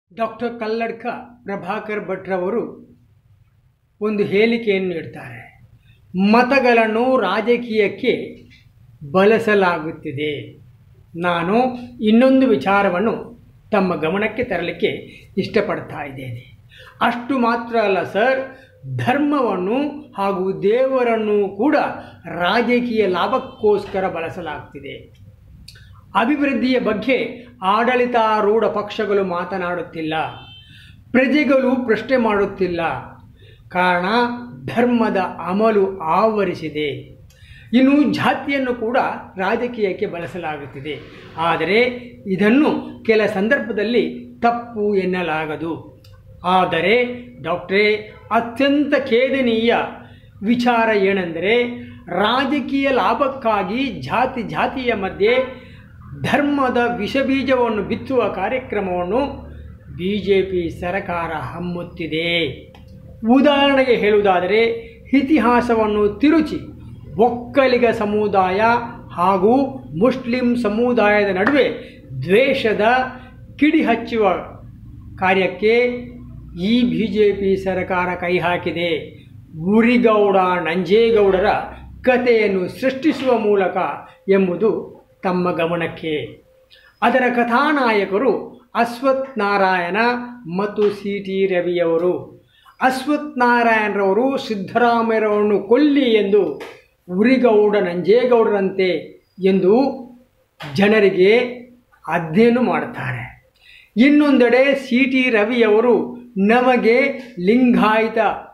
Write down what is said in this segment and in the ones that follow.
doctor Kalladka Prabhakar ಭಟ್ರವರು ಒಂದು ಹೇಳಿಕೆಯನ್ನು ನೀಡ್ತಾರೆ ಮತಗಳನ್ನು ರಾಜಕೀಯಕ್ಕೆ ಬಳಸಲಾಗುತ್ತಿದೆ ನಾನು ಇನ್ನೊಂದು ವಿಚಾರವನ್ನು ತಮ್ಮ ಗಮನಕ್ಕೆ ತರಲಿಕ್ಕೆ ಇಷ್ಟಪಡ್ತಾ ಇದ್ದೇನೆ ಅಷ್ಟು ಮಾತ್ರ ಅಲ್ಲ ಸರ್ ಧರ್ಮವನ್ನು ಹಾಗೂ ದೇವರನ್ನು ಕೂಡ ರಾಜಕೀಯ ಲಾಭಕ್ಕೋಸ್ಕರ ಬಳಸಲಾಗ್ತಿದೆ ಅಭಿವೃದ್ಧಿಯ ಬಗ್ಗೆ ಆಡಳಿತಾರೂಢ ಪಕ್ಷಗಳು ಮಾತನಾಡುತ್ತಿಲ್ಲ ಪ್ರಜೆಗಳು ಪ್ರಶ್ನೆ ಮಾಡುತ್ತಿಲ್ಲ ಕಾರಣ ಧರ್ಮದ ಅಮಲು ಆವರಿಸಿದೆ ಇನ್ನು ಜಾತಿಯನ್ನು ಕೂಡ ರಾಜಕೀಯಕ್ಕೆ ಬಳಸಲಾಗುತ್ತಿದೆ ಆದರೆ ಇದನ್ನು ಕೆಲ ಸಂದರ್ಭದಲ್ಲಿ ತಪ್ಪು ಎನ್ನಲಾಗದು ಆದರೆ ಡಾಕ್ಟ್ರೇ ಅತ್ಯಂತ ಖೇದನೀಯ ವಿಚಾರ ಏನೆಂದರೆ ರಾಜಕೀಯ ಲಾಭಕ್ಕಾಗಿ ಜಾತಿ ಜಾತಿಯ ಮಧ್ಯೆ ಧರ್ಮದ ವಿಷಬೀಜವನ್ನು ಬಿತ್ತುವ ಕಾರ್ಯಕ್ರಮವನ್ನು ಬಿ ಜೆ ಪಿ ಸರಕಾರ ಹಮ್ಮುತ್ತಿದೆ ಉದಾಹರಣೆಗೆ ಹೇಳುವುದಾದರೆ ಇತಿಹಾಸವನ್ನು ತಿರುಚಿ ಒಕ್ಕಲಿಗ ಸಮುದಾಯ ಹಾಗೂ ಮುಸ್ಲಿಂ ಸಮುದಾಯದ ನಡುವೆ ದ್ವೇಷದ ಕಿಡಿ ಹಚ್ಚುವ ಕಾರ್ಯಕ್ಕೆ ಈ ಬಿ ಜೆ ಪಿ ಸರ್ಕಾರ ಕೈ ಹಾಕಿದೆ ಉರಿಗೌಡ ನಂಜೇಗೌಡರ ಕಥೆಯನ್ನು ಸೃಷ್ಟಿಸುವ ಮೂಲಕ ಎಂಬುದು ತಮ್ಮ ಗಮನಕ್ಕೆ ಅದರ ಕಥಾನಾಯಕರು ಅಶ್ವಥ್ ನಾರಾಯಣ ಮತ್ತು ಸಿ ಟಿ ರವಿಯವರು ಅಶ್ವಥ್ ನಾರಾಯಣರವರು ಸಿದ್ದರಾಮಯ್ಯರವನ್ನು ಕೊಲ್ಲಿ ಎಂದು ಉರಿಗೌಡ ನಂಜೇಗೌಡರಂತೆ ಎಂದು ಜನರಿಗೆ ಅಧ್ಯಯನ ಮಾಡ್ತಾರೆ ಇನ್ನೊಂದೆಡೆ ಸಿ ಟಿ ರವಿಯವರು ನಮಗೆ ಲಿಂಗಾಯತ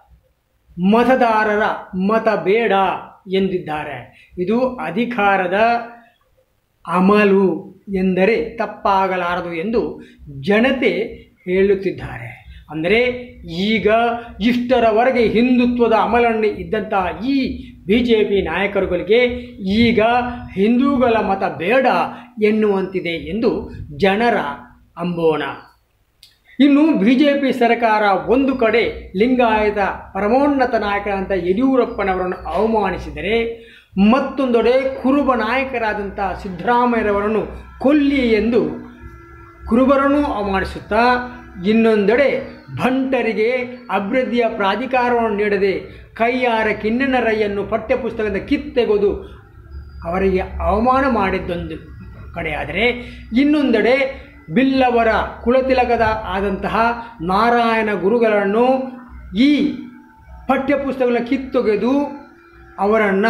ಮತದಾರರ ಮತ ಬೇಡ ಎಂದಿದ್ದಾರೆ ಇದು ಅಧಿಕಾರದ ಅಮಲು ಎಂದರೆ ತಪ್ಪಾಗಲಾರದು ಎಂದು ಜನತೆ ಹೇಳುತ್ತಿದ್ದಾರೆ ಅಂದರೆ ಈಗ ಇಷ್ಟರವರೆಗೆ ಹಿಂದುತ್ವದ ಅಮಲನ್ನು ಇದ್ದಂತಹ ಈ ಬಿ ಜೆ ಪಿ ನಾಯಕರುಗಳಿಗೆ ಈಗ ಹಿಂದೂಗಳ ಮತ ಬೇಡ ಎನ್ನುವಂತಿದೆ ಎಂದು ಜನರ ಅಂಬೋಣ ಇನ್ನು ಬಿ ಜೆ ಪಿ ಸರ್ಕಾರ ಒಂದು ಕಡೆ ಲಿಂಗಾಯತ ಪರಮೋನ್ನತ ನಾಯಕರಂತ ಯಡಿಯೂರಪ್ಪನವರನ್ನು ಅವಮಾನಿಸಿದರೆ ಮತ್ತೊಂದೆಡೆ ಕುರುಬ ನಾಯಕರಾದಂಥ ಸಿದ್ದರಾಮಯ್ಯರವರನ್ನು ಕೊಲ್ಲಿ ಎಂದು ಕುರುಬರನ್ನು ಅವಮಾನಿಸುತ್ತಾ ಇನ್ನೊಂದೆಡೆ ಬಂಟರಿಗೆ ಅಭಿವೃದ್ಧಿಯ ಪ್ರಾಧಿಕಾರವನ್ನು ನೀಡದೆ ಕೈಯಾರ ಕಿನ್ನನರಯ್ಯನ್ನು ಪಠ್ಯಪುಸ್ತಕದಿಂದ ಕಿತ್ತೆಗೆದು ಅವರಿಗೆ ಅವಮಾನ ಮಾಡಿದ್ದೊಂದು ಕಡೆಯಾದರೆ ಇನ್ನೊಂದೆಡೆ ಬಿಲ್ಲವರ ಕುಲತಿಲಕದ ಆದಂತಹ ನಾರಾಯಣ ಗುರುಗಳನ್ನು ಈ ಪಠ್ಯಪುಸ್ತಕಗಳನ್ನ ಕಿತ್ತೊಗೆದು ಅವರನ್ನು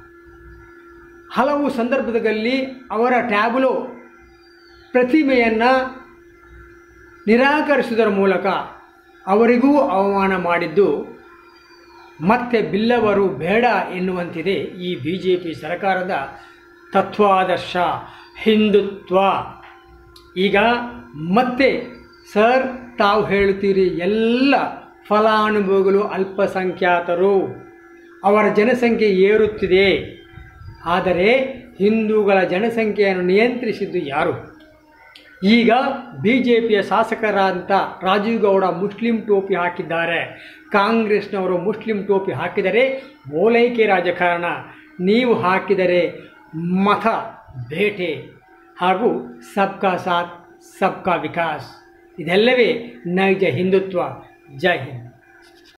ಹಲವು ಸಂದರ್ಭದಲ್ಲಿ ಅವರ ಟ್ಯಾಬ್ಲೋ ಪ್ರತಿಮೆಯನ್ನು ನಿರಾಕರಿಸುವುದರ ಮೂಲಕ ಅವರಿಗೂ ಅವಮಾನ ಮಾಡಿದ್ದು ಮತ್ತೆ ಬಿಲ್ಲವರು ಬೇಡ ಎನ್ನುವಂತಿದೆ ಈ ಬಿ ಜೆ ಪಿ ಸರ್ಕಾರದ ತತ್ವಾದರ್ಶ ಹಿಂದುತ್ವ ಈಗ ಮತ್ತೆ ಸರ್ ತಾವು ಹೇಳುತ್ತೀರಿ ಎಲ್ಲ ಫಲಾನುಭವಿಗಳು ಅಲ್ಪಸಂಖ್ಯಾತರು ಅವರ ಜನಸಂಖ್ಯೆ ಏರುತ್ತಿದೆ ಆದರೆ ಹಿಂದೂಗಳ ಜನಸಂಖ್ಯೆಯನ್ನು ನಿಯಂತ್ರಿಸಿದ್ದು ಯಾರು ಈಗ ಬಿ ಜೆ ಪಿಯ ಶಾಸಕರಾದಂಥ ರಾಜೀವ್ ಗೌಡ ಮುಸ್ಲಿಂ ಟೋಪಿ ಹಾಕಿದ್ದಾರೆ ಕಾಂಗ್ರೆಸ್ನವರು ಮುಸ್ಲಿಂ ಟೋಪಿ ಹಾಕಿದರೆ ಓಲೈಕೆ ರಾಜಕಾರಣ ನೀವು ಹಾಕಿದರೆ ಮತ ಬೇಟೆ ಹಾಗೂ ಸಬ್ಕಾ ಸಾಥ್ ಸಬ್ಕಾ ವಿಕಾಸ್ ಇದೆಲ್ಲವೇ ನೈಜ ಹಿಂದುತ್ವ ಜೈ ಹಿಂದ್